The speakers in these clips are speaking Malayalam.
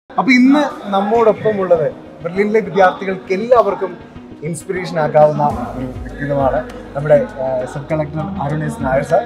അപ്പൊ ഇന്ന് നമ്മോടൊപ്പം ഉള്ളത് ബെർലിനിലെ വിദ്യാർത്ഥികൾക്ക് എല്ലാവർക്കും ഇൻസ്പിറേഷൻ ആക്കാവുന്ന ഒരു വ്യക്തിത്വമാണ് നമ്മുടെ sub collector Arun S Nair sir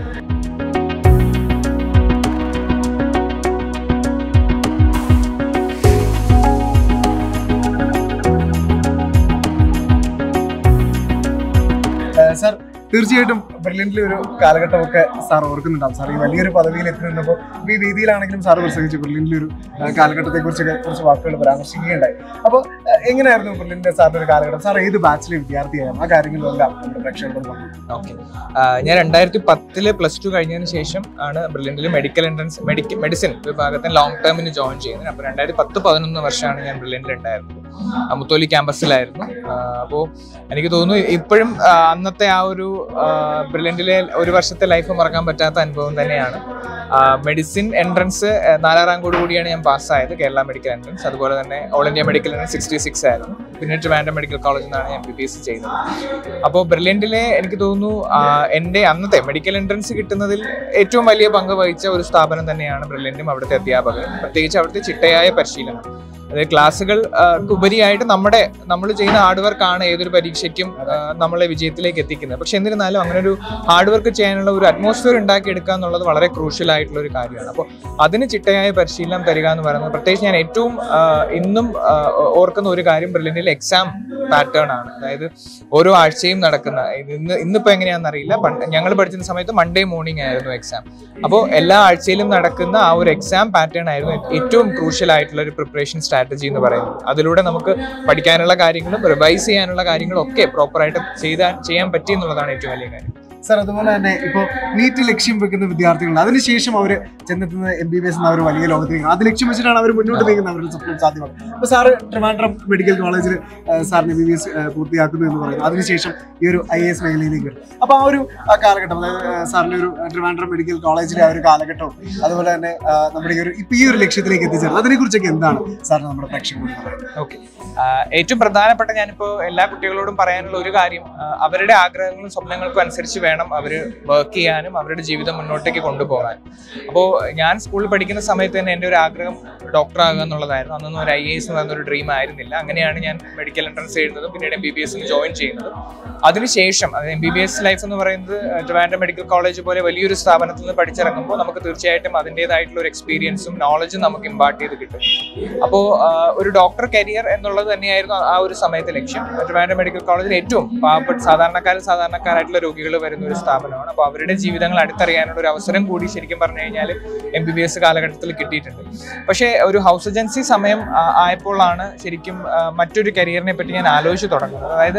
ഏഹ് സാർ തീർച്ചയായിട്ടും ബ്രില്യൻ്റിലെ ഒരു കാലഘട്ടമൊക്കെ സാർ ഓർക്കുന്നുണ്ടാവും സാർ ഈ വലിയൊരു പദവിയിൽ എത്തി നിന്നപ്പോൾ ഇപ്പോൾ ഈ വേദിയിലാണെങ്കിലും സാർ പ്രസംഗിച്ചു ബ്രില്യൻ്റിലെ ഒരു ഏഹ് കാലഘട്ടത്തെ കുറിച്ചൊക്കെ കുറച്ച് വാക്കുകൾ പരാമർശിക്കുകയുണ്ടായി അപ്പോൾ ഏഹ് എങ്ങനെയായിരുന്നു ബ്രില്യൻ്റെ സാറിൻ്റെ ഒരു കാലഘട്ടം സാർ ഏത് ബാച്ചിലെ വിദ്യാർത്ഥിയായിരുന്നു ആ കാര്യങ്ങളിലെല്ലാം നമ്മുടെ പ്രേക്ഷകരോട് പറഞ്ഞു ഓക്കെ ഞാൻ രണ്ടായിരത്തി പത്തില് പ്ലസ് ടു കഴിഞ്ഞതിന് ശേഷം ആണ് ബ്രില്യൻറ്റിൽ മെഡിക്കൽ എൻട്രൻസ് മെഡിക്കൽ മെഡിസിൻ വിഭാഗത്തിൽ ലോങ് ടേമിന് ജോയിൻ ചെയ്യുന്നത് അപ്പോൾ രണ്ടായിരത്തി പത്ത് പതിനൊന്ന് വർഷമാണ് ഞാൻ ബ്രില്യൻറ്റിൽ ഉണ്ടായിരുന്നത് ആ, മുത്തോലി ക്യാമ്പസിലായിരുന്നു അപ്പോൾ എനിക്ക് തോന്നുന്നു ഇപ്പോഴും ആ, അന്നത്തെ ആ ഒരു ബ്രില്യൻറ്റിലെ ഒരു വർഷത്തെ ലൈഫ് മറക്കാൻ പറ്റാത്ത അനുഭവം തന്നെയാണ് മെഡിസിൻ എൻട്രൻസ് നാലാം റാങ്കോട് കൂടിയാണ് ഞാൻ പാസ്സായത് കേരള മെഡിക്കൽ എൻട്രൻസ് അതുപോലെ തന്നെ all India medical entrance sixty six ആയിരുന്നു പിന്നെ ട്രിവാൻഡ്രം മെഡിക്കൽ കോളേജിൽ നിന്നാണ് ഞാൻ ബി ബി എസ് ചെയ്യുന്നത് അപ്പോൾ ബ്രില്യൻറ്റിലെ എനിക്ക് തോന്നുന്നു ആ, എൻ്റെ അന്നത്തെ മെഡിക്കൽ എൻട്രൻസ് കിട്ടുന്നതിൽ ഏറ്റവും വലിയ പങ്ക് വഹിച്ച ഒരു സ്ഥാപനം തന്നെയാണ് ബ്രില്യൻറ്റും അവിടുത്തെ അധ്യാപകർ പ്രത്യേകിച്ച് അവിടുത്തെ ചിട്ടയായ പരിശീലനം അതായത് ക്ലാസ്സുകൾ ആ, ഉപരിയായിട്ട് നമ്മുടെ നമ്മൾ ചെയ്യുന്ന ഹാർഡ് വർക്കാണ് ഏതൊരു പരീക്ഷയ്ക്കും ആ, നമ്മളെ വിജയത്തിലേക്ക് എത്തിക്കുന്നത് പക്ഷെ എന്നിരുന്നാലും അങ്ങനെ ഒരു ഹാർഡ് വർക്ക് ചെയ്യാനുള്ള ഒരു അറ്റ്മോസ്ഫിയർ ഉണ്ടാക്കിയെടുക്കുക എന്നുള്ളത് വളരെ ക്രൂഷ്യൽ ആയിട്ടുള്ള ഒരു കാര്യമാണ് അപ്പോൾ അതിന് ചിട്ടയായ പരിശീലനം തരിക എന്ന് പറയുന്നത് പ്രത്യേകിച്ച് ഞാൻ ഏറ്റവും ആ, ഇന്നും ആ, ഓർക്കുന്ന ഒരു കാര്യം ബ്രില്യൻറ്റിൽ എക്സാം പാറ്റേൺ ആണ് അതായത് ഓരോ ആഴ്ചയും നടക്കുന്ന ഇന്ന് ഇന്നിപ്പോൾ എങ്ങനെയാണെന്ന് അറിയില്ല പണ്ട് ഞങ്ങൾ പഠിച്ചിരുന്ന സമയത്ത് മൺഡേ മോർണിംഗ് ആയിരുന്നു എക്സാം അപ്പോൾ എല്ലാ ആഴ്ചയിലും നടക്കുന്ന ആ ഒരു എക്സാം പാറ്റേൺ ആയിരുന്നു ഏറ്റവും ക്രൂഷ്യൽ ആയിട്ടുള്ള ഒരു പ്രിപ്പറേഷൻ സ്ട്രാറ്റജി എന്ന് പറയുന്നത് അതിലൂടെ നമുക്ക് പഠിക്കാനുള്ള കാര്യങ്ങളും റിവൈസ് ചെയ്യാനുള്ള കാര്യങ്ങളും ഒക്കെ പ്രോപ്പറായിട്ട് ചെയ്താൽ ചെയ്യാൻ പറ്റി എന്നുള്ളതാണ് ഏറ്റവും വലിയ കാര്യം സാർ അതുപോലെ തന്നെ ഇപ്പോൾ നീറ്റ് ലക്ഷ്യം വെക്കുന്ന വിദ്യാർത്ഥികളുണ്ട് അതിനുശേഷം അവർ ചെന്നെത്തുന്നത് എം ബി ബി എസ് എന്ന ഒരു വലിയ ലോകത്തേക്ക് അത് ലക്ഷ്യം വെച്ചിട്ടാണ് അവർ മുന്നോട്ട് നീങ്ങുന്നത് അവരുടെ സ്വപ്നം സാധ്യമാകും അപ്പോൾ സാറ് ട്രിവാൻഡ്രം മെഡിക്കൽ കോളേജിൽ സാറിന് എം ബി ബി എസ് പൂർത്തിയാക്കുന്നു എന്ന് പറയുന്നു അതിനുശേഷം ഈ ഒരു ഐ എസ് മേഖലയിലേക്ക് വരും അപ്പോൾ ആ ഒരു ആ കാലഘട്ടം അതായത് ആ, സാറിൻ്റെ ഒരു ട്രിവാൻഡ്രം മെഡിക്കൽ കോളേജിലെ ആ ഒരു കാലഘട്ടവും അതുപോലെ തന്നെ ആ, നമ്മുടെ ഈ ഒരു ഇപ്പം ഈ ഒരു ലക്ഷ്യത്തിലേക്ക് എത്തിച്ചേർന്നത് അതിനെക്കുറിച്ചൊക്കെ എന്താണ് സാറിന് നമ്മുടെ പ്രേക്ഷകരോട് പറയുന്നത് ഓക്കെ ഏറ്റവും പ്രധാനപ്പെട്ട ഞാനിപ്പോൾ എല്ലാ കുട്ടികളോടും പറയാനുള്ള ഒരു കാര്യം ആ, അവരുടെ ആഗ്രഹങ്ങളും സ്വപ്നങ്ങൾക്കും അനുസരിച്ച് വേണം അവർ വർക്ക് ചെയ്യാനും അവരുടെ ജീവിതം മുന്നോട്ടേക്ക് കൊണ്ടുപോകാൻ അപ്പോൾ ഞാൻ സ്കൂളിൽ പഠിക്കുന്ന സമയത്ത് തന്നെ എൻ്റെ ഒരു ആഗ്രഹം ഡോക്ടർ ആകുക എന്നുള്ളതായിരുന്നു അന്നൊന്നും ഒരു ഐ എ എസ് എന്ന് പറയുന്ന ഒരു ഡ്രീം ആയിരുന്നില്ല അങ്ങനെയാണ് ഞാൻ മെഡിക്കൽ എൻട്രൻസ് എഴുതുന്നതും പിന്നീട് എം ബി ബി എസിൽ ജോയിൻ ചെയ്യുന്നതും അതിനുശേഷം അതായത് M B B S life എന്ന് പറയുന്നത് ട്രിവാൻഡ്രം മെഡിക്കൽ കോളേജ് പോലെ വലിയൊരു സ്ഥാപനത്തിൽ നിന്ന് പഠിച്ചിറങ്ങുമ്പോൾ നമുക്ക് തീർച്ചയായിട്ടും അതിൻ്റെതായിട്ടുള്ള ഒരു എക്സ്പീരിയൻസും നോളജും നമുക്ക് ഇമ്പാർട്ട് ചെയ്ത് കിട്ടും അപ്പോൾ ഒരു ഡോക്ടർ കരിയർ എന്നുള്ളത് തന്നെയായിരുന്നു ആ ഒരു സമയത്തെ ലക്ഷ്യം ട്രിവാൻഡ്രം മെഡിക്കൽ കോളേജിൽ ഏറ്റവും പാവപ്പെട്ട സാധാരണക്കാർ സാധാരണക്കാരായിട്ടുള്ള രോഗികൾ വരുന്ന ഒരു സ്ഥാപനമാണ് അപ്പോൾ അവരുടെ ജീവിതങ്ങൾ അടുത്തറിയാനുള്ള ഒരു അവസരം കൂടി ശരിക്കും പറഞ്ഞു കഴിഞ്ഞാൽ എം ബി ബി എസ് കാലഘട്ടത്തിൽ കിട്ടിയിട്ടുണ്ട് പക്ഷേ ഒരു ഹൗസ് ഏജൻസി സമയം ആ, ആയപ്പോഴാണ് ശരിക്കും ആ, മറ്റൊരു കരിയറിനെ പറ്റി ഞാൻ ആലോചിച്ച് തുടങ്ങുന്നത് അതായത്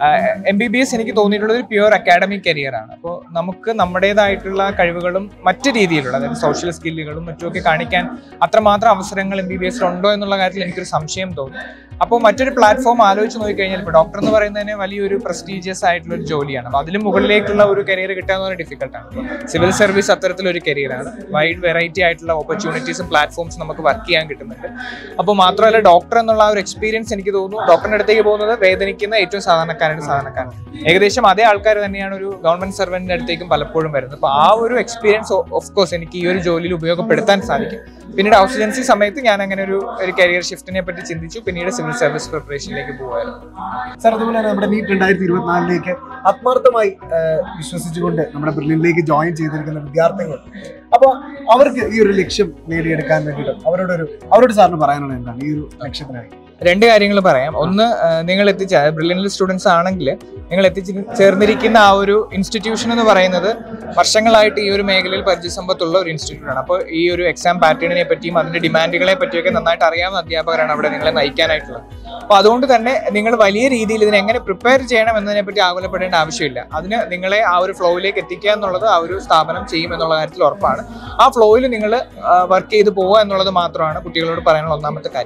എം ബി ബി എസ് എനിക്ക് തോന്നിയിട്ടുള്ളത് ഒരു പ്യുവർ അക്കാഡമിക് കരിയറാണ് അപ്പോൾ നമുക്ക് നമ്മുടേതായിട്ടുള്ള കഴിവുകളും മറ്റു രീതിയിലുള്ള അതായത് സോഷ്യൽ സ്കില്ലുകളും മറ്റുമൊക്കെ കാണിക്കാൻ അത്രമാത്രം അവസരങ്ങൾ എം ബി ബി എസിൽ ഉണ്ടോ എന്നുള്ള കാര്യത്തിൽ എനിക്കൊരു സംശയം തോന്നി അപ്പോൾ മറ്റൊരു പ്ലാറ്റ്ഫോം ആലോചിച്ച് നോക്കിക്കഴിഞ്ഞാൽ ഇപ്പോൾ ഡോക്ടർ എന്ന് പറയുന്നതിന് വലിയൊരു പ്രസ്റ്റീജിയസ് ആയിട്ടുള്ള ഒരു ജോലിയാണ് അപ്പോൾ അതിലും മുകളിലേക്കുള്ള ഒരു കരിയർ കിട്ടുക എന്ന് പറഞ്ഞാൽ ഡിഫിക്കൽട്ടാണ് സിവിൽ സർവീസ് അത്തരത്തിലൊരു കരിയറാണ് വൈഡ് വെറൈറ്റി ആയിട്ടുള്ള ഓപ്പർച്യൂണിറ്റീസും പ്ലാറ്റ്ഫോംസും നമുക്ക് വർക്ക് ചെയ്യാൻ കിട്ടുന്നുണ്ട് അപ്പോൾ മാത്രമല്ല ഡോക്ടർ എന്നുള്ള ആ ഒരു എക്സ്പീരിയൻസ് എനിക്ക് തോന്നുന്നു ഡോക്ടറിന്റെ അടുത്തേക്ക് പോകുന്നത് വേദനിക്കുന്ന ഏറ്റവും സാധാരണക്കാരുടെ സാധാരണക്കാരൻ ഏകദേശം അതേ ആൾക്കാർ തന്നെയാണ് ഒരു ഗവൺമെന്റ് സർവന്റിന്റെ അടുത്തേക്കും പലപ്പോഴും വരുന്നത് അപ്പോൾ ആ ഒരു എക്സ്പീരിയൻസ് ഓഫ് കോഴ്സ് എനിക്ക് ഈ ഒരു ജോലിയിൽ ഉപയോഗപ്പെടുത്താൻ സാധിക്കും പിന്നീട് ഹൗസ് ഏജൻസി സമയത്ത് ഞാൻ അങ്ങനെ ഒരു ഒരു കരിയർ ഷിഫ്റ്റിനെ പറ്റി ചിന്തിച്ചു പിന്നീട് സിവിൽ സർവീസ് പ്രിപ്പറേഷനിലേക്ക് പോകുമായിരുന്നു സാർ അതുപോലെ തന്നെ നമ്മുടെ നീറ്റ് രണ്ടായിരത്തി ഇരുപത്തിനാലിലേക്ക് ആത്മാർത്ഥമായി ആ, വിശ്വസിച്ചുകൊണ്ട് നമ്മുടെ ബ്രില്യനിലേക്ക് ജോയിൻ ചെയ്തിരിക്കുന്ന വിദ്യാർത്ഥികൾ അപ്പോൾ അവർക്ക് ഈ ഒരു ലക്ഷ്യം നേടിയെടുക്കാൻ വേണ്ടിയിട്ട് അവരോടൊരു അവരോട് സാറിന് പറയാനുള്ളത് എന്താണ് ഈ ഒരു ലക്ഷ്യത്തിനായി രണ്ട് കാര്യങ്ങൾ പറയാം ഒന്ന് ആ, നിങ്ങൾ എത്തിച്ച ബ്രില്യൻ്റ് സ്റ്റുഡൻസ് ആണെങ്കിൽ നിങ്ങൾ എത്തിച്ച് ചേർന്നിരിക്കുന്ന ആ ഒരു ഇൻസ്റ്റിറ്റ്യൂഷൻ എന്ന് പറയുന്നത് വർഷങ്ങളായിട്ട് ഈ ഒരു മേഖലയിൽ പരിചയസമ്പത്തുള്ള ഒരു ഇൻസ്റ്റിറ്റ്യൂട്ട് ആണ് അപ്പോൾ ഈ ഒരു എക്സാം പാറ്റേണിനെ പറ്റിയും അതിന്റെ ഡിമാൻഡുകളെ പറ്റിയൊക്കെ നന്നായിട്ട് അറിയാവുന്ന അധ്യാപകരാണ് അവിടെ നിങ്ങളെ നയിക്കാനായിട്ടുള്ളത് അപ്പോൾ അതുകൊണ്ട് തന്നെ നിങ്ങൾ വലിയ രീതിയിൽ ഇതിനെ എങ്ങനെ പ്രിപ്പയർ ചെയ്യണം എന്നതിനെ പറ്റി ആകുലപ്പെടേണ്ട ആവശ്യമില്ല അതിന് നിങ്ങളെ ആ ഒരു ഫ്ലോയിലേക്ക് എത്തിക്കുക എന്നുള്ളത് ആ ഒരു സ്ഥാപനം ചെയ്യും എന്നുള്ള കാര്യത്തിൽ ഉറപ്പാണ് ആ ഫ്ലോയിൽ നിങ്ങൾ വർക്ക് ചെയ്ത് പോവുക എന്നുള്ളത് മാത്രമാണ് കുട്ടികളോട് പറയാനുള്ള ഒന്നാമത്തെ കാര്യം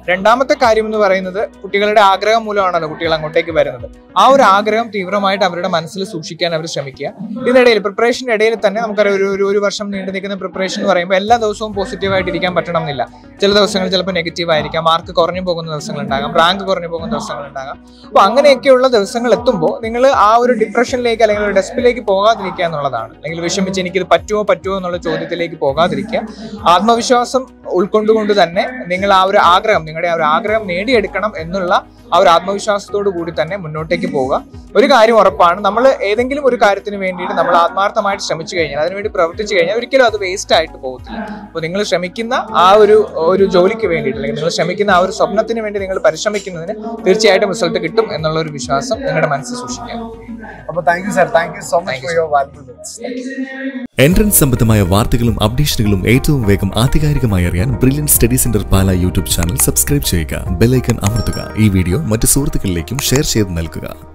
രണ്ടാമത്തെ കാര്യം എന്ന് പറയുന്നത് കുട്ടികളുടെ ആഗ്രഹം മൂലമാണല്ലോ കുട്ടികൾ അങ്ങോട്ടേക്ക് വരുന്നത് ആ ഒരു ആഗ്രഹം തീവ്രമായിട്ട് അവരുടെ മനസ്സിൽ സൂക്ഷിക്കാൻ അവർ ശ്രമിക്കുക ഇതിനിടയിൽ പ്രിപ്പറേഷൻ്റെ ഇടയിൽ തന്നെ നമുക്കറിയാം ഒരു ഒരു ഒരു വർഷം നീണ്ടു നിൽക്കുന്ന പ്രിപ്പറേഷൻ എന്ന് പറയുമ്പോൾ എല്ലാ ദിവസവും പോസിറ്റീവായിട്ട് ഇരിക്കാൻ പറ്റണം എന്നില്ല ചില ദിവസങ്ങൾ ചിലപ്പോൾ നെഗറ്റീവ് ആയിരിക്കാം മാർക്ക് കുറഞ്ഞു പോകുന്ന ദിവസങ്ങൾ ഉണ്ടാകാം റാങ്ക് കുറഞ്ഞു പോകുന്ന ദിവസങ്ങൾ ഉണ്ടാകാം അപ്പോൾ അങ്ങനെയൊക്കെയുള്ള ദിവസങ്ങൾ എത്തുമ്പോൾ നിങ്ങൾ ആ ഒരു ഡിപ്രഷനിലേക്ക് അല്ലെങ്കിൽ ഒരു ഡെസ്പിലേക്ക് പോകാതിരിക്കുക എന്നുള്ളതാണ് അല്ലെങ്കിൽ വിഷമിച്ച് എനിക്കിത് പറ്റുമോ പറ്റുമോ എന്നുള്ള ചോദ്യത്തിലേക്ക് പോകാതിരിക്കുക ആത്മവിശ്വാസം ഉൾക്കൊണ്ടുകൊണ്ട് തന്നെ നിങ്ങൾ ആ ഒരു ആഗ്രഹം നിങ്ങളുടെ ആ ഒരു ആഗ്രഹം നേടിയെടുക്കണം എന്നുള്ള ആ ഒരു ആത്മവിശ്വാസത്തോടു കൂടി തന്നെ മുന്നോട്ടേക്ക് പോവുക ഒരു കാര്യം ഉറപ്പാണ് നമ്മൾ ഏതെങ്കിലും ഒരു കാര്യത്തിന് വേണ്ടിയിട്ട് നമ്മൾ ആത്മാർത്ഥമായിട്ട് ശ്രമിച്ചു കഴിഞ്ഞാൽ അതിനുവേണ്ടി പ്രവർത്തിച്ചു കഴിഞ്ഞാൽ ഒരിക്കലും അത് വേസ്റ്റ് ആയിട്ട് പോകത്തില്ല അപ്പോൾ നിങ്ങൾ ശ്രമിക്കുന്ന ആ ഒരു ഒരു ജോലിക്ക് വേണ്ടിയിട്ട് അല്ലെങ്കിൽ നിങ്ങൾ ശ്രമിക്കുന്ന ആ ഒരു സ്വപ്നത്തിന് വേണ്ടി നിങ്ങൾ പരിശ്രമിക്കുന്നതിന് തീർച്ചയായിട്ടും റിസൾട്ട് കിട്ടും എന്നുള്ള ഒരു വിശ്വാസം നിങ്ങളുടെ മനസ്സിൽ സൂക്ഷിക്കുക അപ്പൊ thank you sir thank you so much Thank you, for your valuable entrance സംബന്ധമായ വാർത്തകളും അപ്ഡേഷനുകളും ഏറ്റവും വേഗം ആധികാരികമായി അറിയാൻ brilliant study centre Pala YouTube channel subscribe ചെയ്യുക ബെല്ലൈക്കൺ അമർത്തുക ഈ വീഡിയോ മറ്റ് സുഹൃത്തുക്കളിലേക്കും ഷെയർ ചെയ്ത് നൽകുക